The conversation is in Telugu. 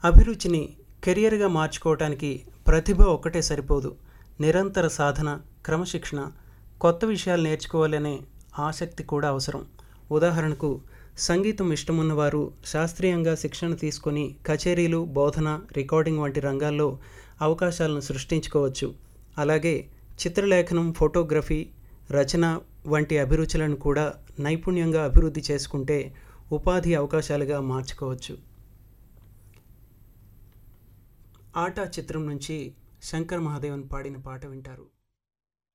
అభిరుచిని కెరియర్గా మార్చుకోవటానికి ప్రతిభ ఒక్కటే సరిపోదు నిరంతర సాధన క్రమశిక్షణ కొత్త విషయాలు నేర్చుకోవాలనే ఆసక్తి కూడా అవసరం ఉదాహరణకు సంగీతం ఇష్టమున్నవారు శాస్త్రీయంగా శిక్షణ తీసుకొని కచేరీలు బోధన రికార్డింగ్ వంటి రంగాల్లో అవకాశాలను సృష్టించుకోవచ్చు అలాగే చిత్రలేఖనం ఫోటోగ్రఫీ రచన వంటి అభిరుచులను కూడా నైపుణ్యంగా అభివృద్ధి చేసుకుంటే ఉపాధి అవకాశాలుగా మార్చుకోవచ్చు ఆటా చిత్రం నుంచి శంకర్ మహాదేవన్ పాడిన పాట వింటారు